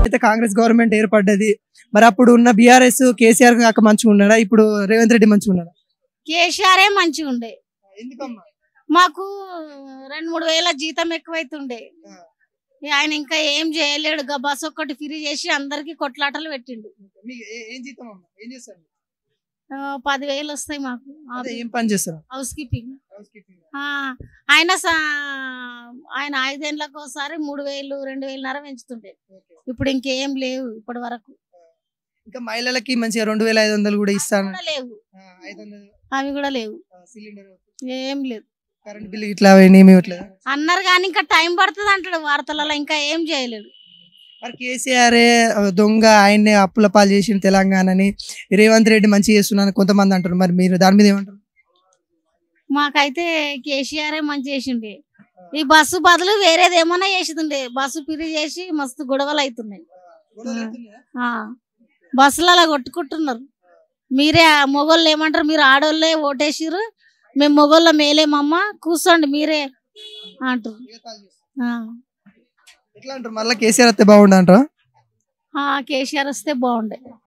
అయితే కాంగ్రెస్ గవర్నమెంట్ ఏర్పడ్డది మరి అప్పుడు ఉన్న బీఆర్ఎస్ కేసీఆర్ కాక మంచిగా ఉన్నాడా ఇప్పుడు రేవంత్ రెడ్డి మంచిగా ఉన్నాడా కేసీఆరే మంచిగా ఉండే ఎందుకమ్మా మాకు రెండు మూడు వేల జీతం ఎక్కువైతుండే ఇక ఆయన ఇంకా ఏం చేయలేడు గా బస్ ఒక్కటి ఫ్రీ చేసి అందరికి కొట్లాటలు పెట్టిండు మీకు ఏ- ఏం జీతం అమ్మా ఏం చేస్తారు ఆ, పదివేలు వస్తాయి మాకు అదే ఏం పని చేస్తారు హౌస్ కీపింగ్ ఆ, ఆయన సా- ఆయన ఐదేళ్ళకి ఒకసారి మూడు వేలు రెండు వేలున్నర పెంచుతుండే ఇప్పుడు ఇంకేం లేవు ఇప్పటి వరకు ఇంకా మహిళలకి మంచిగా రెండు వేల ఐదు వందలు కూడా ఇస్తాను కూడా లేవు ఆ, ఐదు వందలు అవి కూడా లేవు ఆ, సిలిండర్ ఏం లేదు కరెంట్ బిల్లు ఇట్లా ఏమి ఇవ్వట్లేదు అన్నారు కానీ ఇంకా టైం పడుతుంది అంటాడు వార్తలలో ఇంకా ఏం చేయలేడు మరి కేసీఆర్ దొంగ ఆయన్నే అప్పుల పాలు చేసిన తెలంగాణని రేవంత్ రెడ్డి మంచి చేస్తున్నాను కొంతమంది అంటారు మరి మీరు దాని మీద ఏమంటారు మాకైతే కేసీఆర్ మంచి చేసిండే ఈ బస్సు బదులు వేరేది ఏమన్నా చేసిండే బస్సు పిరి చేసి మస్తు గొడవలు అవుతున్నాయి ఆ, బస్సులలో కొట్టుకుంటున్నారు మీరే ఆ మొగోళ్ళు ఏమంటారు మీరు ఆడోళ్ళే ఓటేసిర్రు మేము మొగోళ్ళ మేలేమమ్మ కూర్చోండి మీరే అంటారు ఆ. ఎట్లా అంటారు మళ్ళీ కేసీఆర్ వస్తే బాగుండు అంటారా ఆ, కేసీఆర్ వస్తే బాగుండే